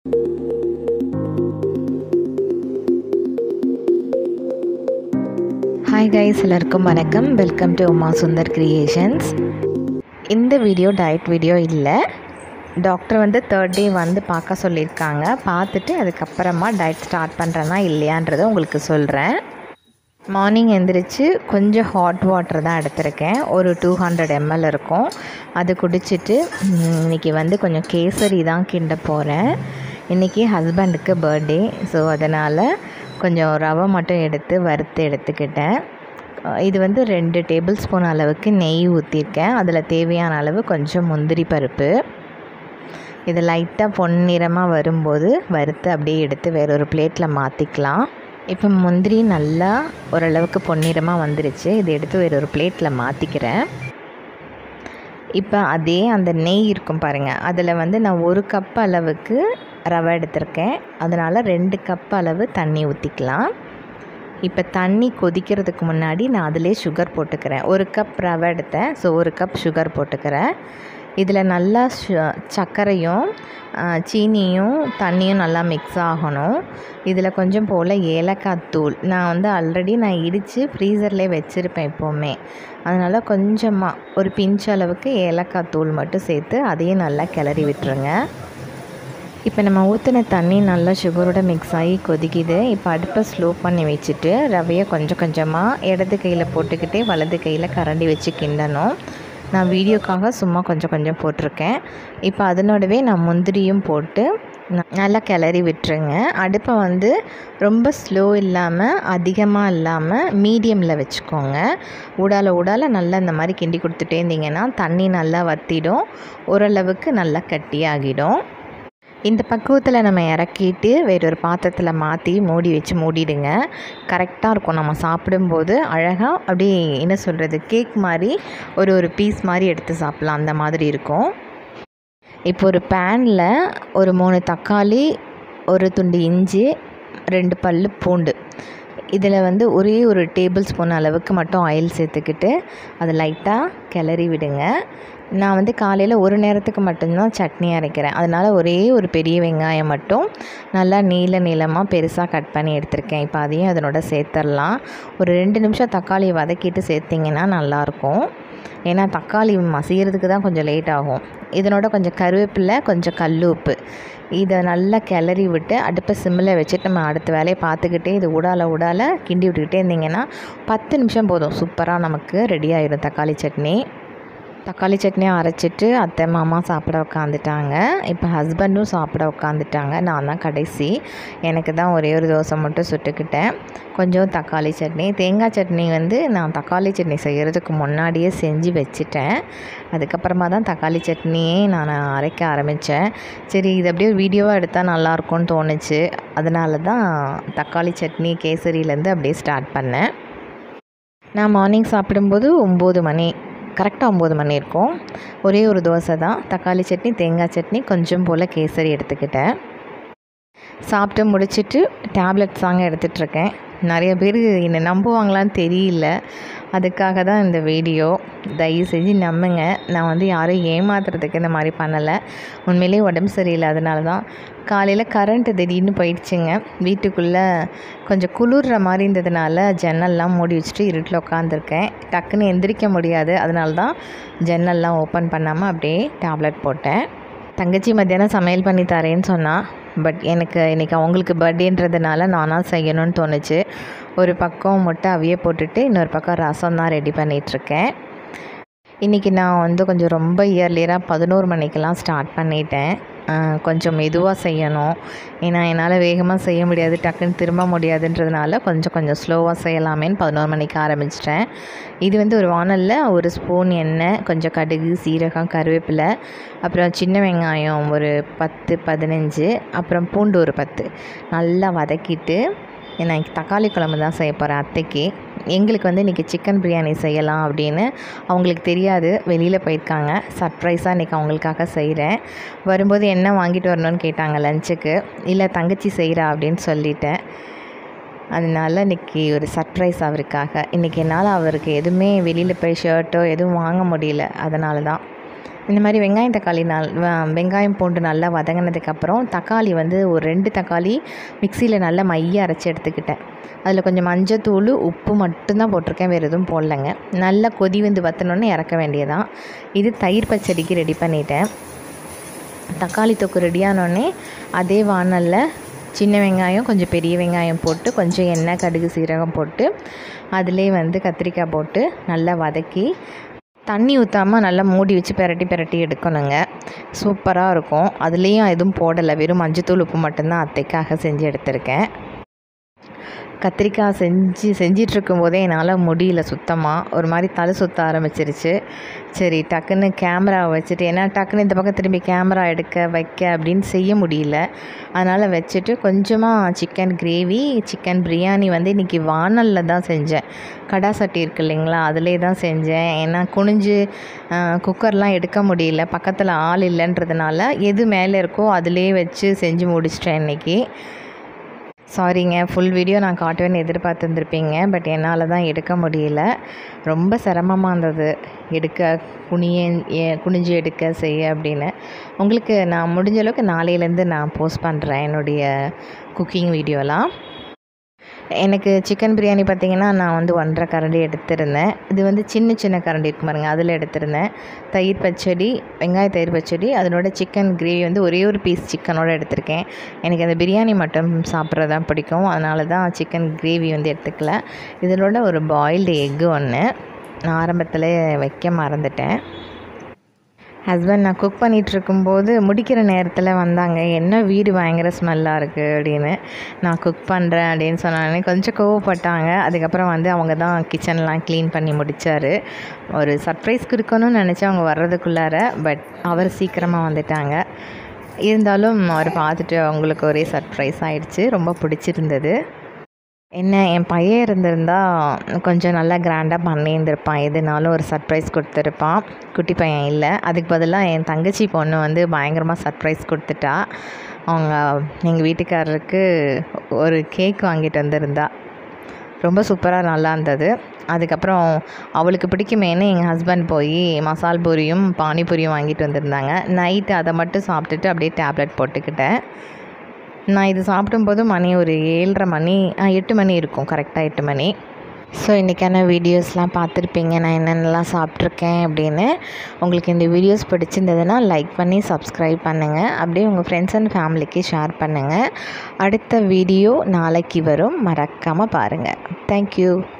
hi guys எல்லாருக்கும் வணக்கம் welcome to Uma Sundar creations இந்த வீடியோ டயட் வீடியோ இல்லை டாக்டர் வந்து தேர்ட் டே வந்து பார்க்க சொல்லியிருக்காங்க பார்த்துட்டு அதுக்கப்புறமா டயட் ஸ்டார்ட் பண்ணுறேன்னா இல்லையான்றதை உங்களுக்கு சொல்கிறேன் மார்னிங் எந்திரிச்சு கொஞ்சம் ஹாட் வாட்டர் தான் எடுத்திருக்கேன் ஒரு டூ ஹண்ட்ரட் எம்எல் இருக்கும் அது குடிச்சிட்டு ம், இன்னைக்கு வந்து கொஞ்சம் கேசரி தான் கிண்ட போகிறேன் இன்றைக்கி ஹஸ்பண்டுக்கு பர்த்டே ஸோ அதனால் கொஞ்சம் ரவை மட்டும் எடுத்து வறுத்து எடுத்துக்கிட்டேன் அஹ் இது வந்து ரெண்டு டேபிள் ஸ்பூன் அளவுக்கு நெய் ஊற்றிருக்கேன் அதில் தேவையான அளவு கொஞ்சம் முந்திரி பருப்பு இது லைட்டாக பொன்னிறமாக வரும்போது வறுத்து அப்படியே எடுத்து வேற ஒரு பிளேட்டில் மாற்றிக்கலாம் இப்போ முந்திரி நல்லா ஓரளவுக்கு பொன்னிறமாக வந்துருச்சு இதை எடுத்து வேற ஒரு பிளேட்டில் மாற்றிக்கிறேன் இப்போ அதே அந்த நெய் இருக்கும் பாருங்கள் அதில் வந்து நான் ஒரு கப் அளவுக்கு ரவை எடுத்திருக்கேன் அதனால் ரெண்டு கப் அளவு தண்ணி ஊற்றிக்கலாம் இப்போ தண்ணி கொதிக்கிறதுக்கு முன்னாடி நான் அதிலே சுகர் போட்டுக்கிறேன் ஒரு கப் ரவை எடுத்தேன் ஸோ ஒரு கப் சுகர் போட்டுக்கிறேன் இதில் நல்லா சு- சர்க்கரையும் ஆ, சீனியும் தண்ணியும் நல்லா மிக்ஸ் ஆகணும் இதில் கொஞ்சம் போல் ஏலக்காய் தூள் நான் வந்து ஆல்ரெடி நான் இடித்து ஃப்ரீசர்லேயே வச்சுருப்பேன் எப்போவுமே அதனால் கொஞ்சமாக ஒரு பிஞ்ச் அளவுக்கு ஏலக்காய் தூள் மட்டும் சேர்த்து அதையும் நல்லா கிளறி விட்டுருங்க இப்போ நம்ம ஊற்றின தண்ணி நல்லா சுகரோட மிக்ஸ் ஆகி கொதிக்குது இப்போ அடுப்பை ஸ்லோ பண்ணி வச்சுட்டு ரவையை கொஞ்சம் கொஞ்சமாக இடது கையில் போட்டுக்கிட்டே வலது கையில் கரண்டி வச்சு கிண்டணும் நான் வீடியோக்காக சும்மா கொஞ்சம் கொஞ்சம் போட்டிருக்கேன் இப்போ அதனோடவே நான் முந்திரியும் போட்டு ந- நல்லா கிளறி விட்டுருங்க அடுப்பை வந்து ரொம்ப ஸ்லோ இல்லாமல் அதிகமாக இல்லாமல் மீடியமில் வச்சுக்கோங்க உடால உடால நல்லா இந்த மாதிரி கிண்டி கொடுத்துட்டே இருந்தீங்கன்னா தண்ணி நல்லா வற்றிடும் ஓரளவுக்கு நல்லா கட்டியாகிடும் இந்த பக்குவத்தில் நம்ம இறக்கிட்டு வேறொரு பாத்திரத்தில் மாற்றி மூடி வச்சு மூடிடுங்க கரெக்டாக இருக்கும் நம்ம சாப்பிடும்போது அழகாக அப்படியே என்ன சொல்கிறது கேக் மாதிரி ஒரு ஒரு பீஸ் மாதிரி எடுத்து சாப்பிட்லாம் அந்த மாதிரி இருக்கும் இப்போ ஒரு பேனில் ஒரு மூணு தக்காளி ஒரு துண்டு இஞ்சி ரெண்டு பல்லு பூண்டு இதில் வந்து ஒரே ஒரு டேபிள் ஸ்பூன் அளவுக்கு மட்டும் ஆயில் சேர்த்துக்கிட்டு அதை லைட்டாக கிளறி விடுங்க நான் வந்து காலையில் ஒரு நேரத்துக்கு மட்டும்தான் சட்னி அரைக்கிறேன் அதனால் ஒரே ஒரு பெரிய வெங்காயம் மட்டும் நல்லா நீள நீளமாக பெருசாக கட் பண்ணி எடுத்திருக்கேன் இப்போ அதையும் அதனோட சேர்த்துடலாம் ஒரு ரெண்டு நிமிஷம் தக்காளியை வதக்கிட்டு சேர்த்திங்கன்னா நல்லாயிருக்கும் ஏன்னா தக்காளி மசிகிறதுக்கு தான் கொஞ்சம் லேட் ஆகும் இதனோட கொஞ்சம் கருவேப்பிலை கொஞ்சம் கல் உப்பு இதை நல்லா கிளறி விட்டு அடுப்பை சிம்மில் வச்சுட்டு நம்ம அடுத்த வேலையை பார்த்துக்கிட்டே இது உடால உடால கிண்டி விட்டுக்கிட்டே இருந்தீங்கன்னா பத்து நிமிஷம் போதும் சூப்பராக நமக்கு ரெடி ஆயிடும் தக்காளி சட்னி தக்காளி சட்னி அரைச்சிட்டு அத்தை மாமா சாப்பிட உட்காந்துட்டாங்க இப்போ ஹஸ்பண்டும் சாப்பிட உட்காந்துட்டாங்க நான் தான் கடைசி எனக்கு தான் ஒரே ஒரு தோசை மட்டும் சுட்டுக்கிட்டேன் கொஞ்சம் தக்காளி சட்னி தேங்காய் சட்னி வந்து நான் தக்காளி சட்னி செய்கிறதுக்கு முன்னாடியே செஞ்சு வச்சுட்டேன் அதுக்கப்புறமா தான் தக்காளி சட்னியே நான் அரைக்க ஆரம்பித்தேன் சரி இது அப்படியே வீடியோவாக எடுத்தால் நல்லாயிருக்கும்னு தோணுச்சு அதனால தான் தக்காளி சட்னி கேசரியிலேருந்து அப்படியே ஸ்டார்ட் பண்ணேன் நான் மார்னிங் சாப்பிடும்போது ஒம்பது மணி கரெக்டாக ஒம்பது மணி இருக்கும் ஒரே ஒரு தோசை தான் தக்காளி சட்னி தேங்காய் சட்னி கொஞ்சம் போல் கேசரி எடுத்துக்கிட்டேன் சாப்பிட்டு முடிச்சிட்டு டேப்லெட்ஸ் தாங்க எடுத்துகிட்ருக்கேன் நிறைய பேர் என்னை நம்புவாங்களான்னு தெரியல அதுக்காக தான் இந்த வீடியோ தயவு செஞ்சு நம்புங்க நான் வந்து யாரும் ஏமாத்துறதுக்கு இந்த மாதிரி பண்ணலை உண்மையிலேயே உடம்பு சரியில்லை அதனால தான் காலையில் கரண்ட்டு திடீர்னு போயிடுச்சுங்க வீட்டுக்குள்ளே கொஞ்சம் குளிர்ற மாதிரி இருந்ததுனால ஜன்னல்லாம் மூடி வச்சுட்டு இருட்டில் உட்காந்துருக்கேன் டக்குன்னு எந்திரிக்க முடியாது அதனால தான் ஜன்னல்லாம் ஓப்பன் பண்ணாமல் அப்படியே டேப்லெட் போட்டேன் தங்கச்சி மத்தியானம் சமையல் பண்ணி தரேன்னு சொன்னா பட் எனக்கு இன்றைக்கி அவங்களுக்கு பர்த்டேன்றதுனால நானாக செய்யணும்னு தோணுச்சு ஒரு பக்கம் முட்டை அவிய போட்டுட்டு இன்னொரு பக்கம் ரசம் தான் ரெடி பண்ணிகிட்ருக்கேன் இன்றைக்கி நான் வந்து கொஞ்சம் ரொம்ப இயர்லியராக பதினோரு மணிக்கெல்லாம் ஸ்டார்ட் பண்ணிட்டேன் ஆஹ் கொஞ்சம் மெதுவாக செய்யணும் ஏன்னா என்னால் வேகமாக செய்ய முடியாது டக்குன்னு திரும்ப முடியாதுன்றதுனால கொஞ்சம் கொஞ்சம் ஸ்லோவாக செய்யலாமேன்னு பதினோரு மணிக்கு ஆரம்பிச்சிட்டேன் இது வந்து ஒரு வானலில் ஒரு ஸ்பூன் எண்ணெய் கொஞ்சம் கடுகு சீரகம் கருவேப்பிலை அப்புறம் சின்ன வெங்காயம் ஒரு பத்து பதினஞ்சு அப்புறம் பூண்டு ஒரு பத்து நல்லா வதக்கிட்டு நான் தக்காளி குழம்பு தான் செய்ய போகிறேன் அத்தைக்கு எங்களுக்கு வந்து இன்றைக்கி சிக்கன் பிரியாணி செய்யலாம் அப்படின்னு அவங்களுக்கு தெரியாது வெளியில் போயிருக்காங்க சர்ப்ரைஸாக இன்றைக்கி அவங்களுக்காக செய்கிறேன் வரும்போது என்ன வாங்கிட்டு வரணும்னு கேட்டாங்க லஞ்சுக்கு இல்லை தங்கச்சி செய்கிறா அப்படின்னு சொல்லிட்டேன் அதனால இன்றைக்கி ஒரு சர்ப்ரைஸ் அவருக்காக இன்றைக்கி என்னால் அவருக்கு எதுவுமே வெளியில் போய் ஷர்ட்டோ எதுவும் வாங்க முடியல அதனால தான் இந்த மாதிரி வெங்காயம் தக்காளி நல் வ- வெங்காயம் பூண்டு நல்லா வதங்கினதுக்கப்புறம் தக்காளி வந்து ஒரு ரெண்டு தக்காளி மிக்சியில் நல்லா மைய அரைச்சி எடுத்துக்கிட்டேன் அதில் கொஞ்சம் மஞ்சத்தூள் உப்பு மட்டும்தான் போட்டிருக்கேன் வேறு எதுவும் போடலைங்க நல்லா கொதி வந்து வற்றினோன்னே இறக்க வேண்டியதான் இது தயிர் பச்சடிக்கு ரெடி பண்ணிட்டேன் தக்காளி தொக்கு ரெடியானோடனே அதே வானலில் சின்ன வெங்காயம் கொஞ்சம் பெரிய வெங்காயம் போட்டு கொஞ்சம் எண்ணெய் கடுகு சீரகம் போட்டு அதிலே வந்து கத்திரிக்காய் போட்டு நல்லா வதக்கி தண்ணி ஊற்றாமல் நல்லா மூடி வச்சு பெரட்டி பெரட்டி எடுக்கணுங்க சூப்பராக இருக்கும் அதுலேயும் எதுவும் போடலை வெறும் மஞ்சத்தூள் உப்பு மட்டும்தான் அத்தைக்காக செஞ்சு எடுத்திருக்கேன் கத்திரிக்காய் செஞ்சு செஞ்சிட்ருக்கும் போதே என்னால் முடியல சுத்தமாக ஒரு மாதிரி தலை சுத்த ஆரம்பிச்சிருச்சு சரி டக்குன்னு கேமராவை வச்சுட்டு ஏன்னா டக்குன்னு இந்த பக்கம் திரும்பி கேமரா எடுக்க வைக்க அப்படின்னு செய்ய முடியல அதனால் வச்சுட்டு கொஞ்சமாக சிக்கன் கிரேவி சிக்கன் பிரியாணி வந்து இன்றைக்கி வானலில் தான் செஞ்சேன் கடா சட்டி இருக்கு இல்லைங்களா அதிலே தான் செஞ்சேன் ஏன்னா குனிஞ்சு குக்கர்லாம் எடுக்க முடியல பக்கத்தில் ஆள் இல்லைன்றதுனால எது மேலே இருக்கோ அதிலே வச்சு செஞ்சு முடிச்சிட்டேன் இன்றைக்கி சாரிங்க ஃபுல் வீடியோ நான் காட்டுவேன்னு எதிர்பார்த்துருந்துருப்பீங்க பட் என்னால் தான் எடுக்க முடியல ரொம்ப சிரமமாக இருந்தது எடுக்க குனிய ஏ- குனிஞ்சு எடுக்க செய்ய அப்படின்னு உங்களுக்கு நான் முடிஞ்ச அளவுக்கு நாளையிலேருந்து நான் போஸ்ட் பண்ணுறேன் என்னுடைய குக்கிங் வீடியோலாம் எனக்கு சிக்கன் பிரியாணி பார்த்தீங்கன்னா நான் வந்து ஒன்றரை கரண்டி எடுத்திருந்தேன் இது வந்து சின்ன சின்ன கரண்டி இருக்கும் பாருங்க அதில் எடுத்திருந்தேன் தயிர் பச்சடி வெங்காய தயிர் பச்சடி அதனோட சிக்கன் கிரேவி வந்து ஒரே ஒரு பீஸ் சிக்கனோட எடுத்திருக்கேன் எனக்கு அந்த பிரியாணி மட்டும் சாப்பிட்றது தான் பிடிக்கும் அதனால தான் சிக்கன் கிரேவி வந்து எடுத்துக்கல இதனோட ஒரு பாயில்டு எக்கு ஒன்று நான் ஆரம்பத்தில் வைக்க மறந்துட்டேன் ஹஸ்பண்ட் நான் குக் பண்ணிகிட்டு இருக்கும்போது முடிக்கிற நேரத்தில் வந்தாங்க என்ன வீடு பயங்கர ஸ்மெல்லாக இருக்குது அப்படின்னு நான் குக் பண்ணுறேன் அப்படின்னு சொன்னானே கொஞ்சம் கோவப்பட்டாங்க அதுக்கப்புறம் வந்து அவங்க தான் கிச்சன்லாம் க்ளீன் பண்ணி முடித்தார் ஒரு சர்ப்ரைஸ் கொடுக்கணும்னு நினச்சி அவங்க வர்றதுக்குள்ளார பட் அவர் சீக்கிரமாக வந்துட்டாங்க இருந்தாலும் அவர் பார்த்துட்டு அவங்களுக்கு ஒரே சர்ப்ரைஸ் ஆயிடுச்சு ரொம்ப பிடிச்சிருந்தது என்ன என் பையன் இருந்திருந்தா கொஞ்சம் நல்லா கிராண்டாக பண்ணியிருந்திருப்பான் எதுனாலும் ஒரு சர்ப்ரைஸ் கொடுத்துருப்பான் குட்டி பையன் இல்லை அதுக்கு பதிலாக என் தங்கச்சி பொண்ணு வந்து பயங்கரமாக சர்ப்ரைஸ் கொடுத்துட்டா அவங்க எங்கள் வீட்டுக்காரருக்கு ஒரு கேக் வாங்கிட்டு வந்திருந்தா ரொம்ப சூப்பராக நல்லா இருந்தது அதுக்கப்புறம் அவளுக்கு பிடிக்குமேனு எங்கள் ஹஸ்பண்ட் போய் மசால் பூரியும் பானிபூரியும் வாங்கிட்டு வந்திருந்தாங்க நைட்டு அதை மட்டும் சாப்பிட்டுட்டு அப்படியே டேப்லெட் போட்டுக்கிட்டேன் நான் இது சாப்பிடும்போது மணி ஒரு ஏழரை மணி ஆ, எட்டு மணி இருக்கும் கரெக்டாக எட்டு மணி ஸோ இன்றைக்கான வீடியோஸ்லாம் பார்த்துருப்பீங்க நான் என்னென்னலாம் சாப்பிட்ருக்கேன் அப்படின்னு உங்களுக்கு இந்த வீடியோஸ் பிடிச்சிருந்ததுன்னா லைக் பண்ணி சப்ஸ்கிரைப் பண்ணுங்கள் அப்படியே உங்கள் ஃப்ரெண்ட்ஸ் அண்ட் ஃபேமிலிக்கு ஷேர் பண்ணுங்கள் அடுத்த வீடியோ நாளைக்கு வரும் மறக்காமல் பாருங்கள் தேங்க்யூ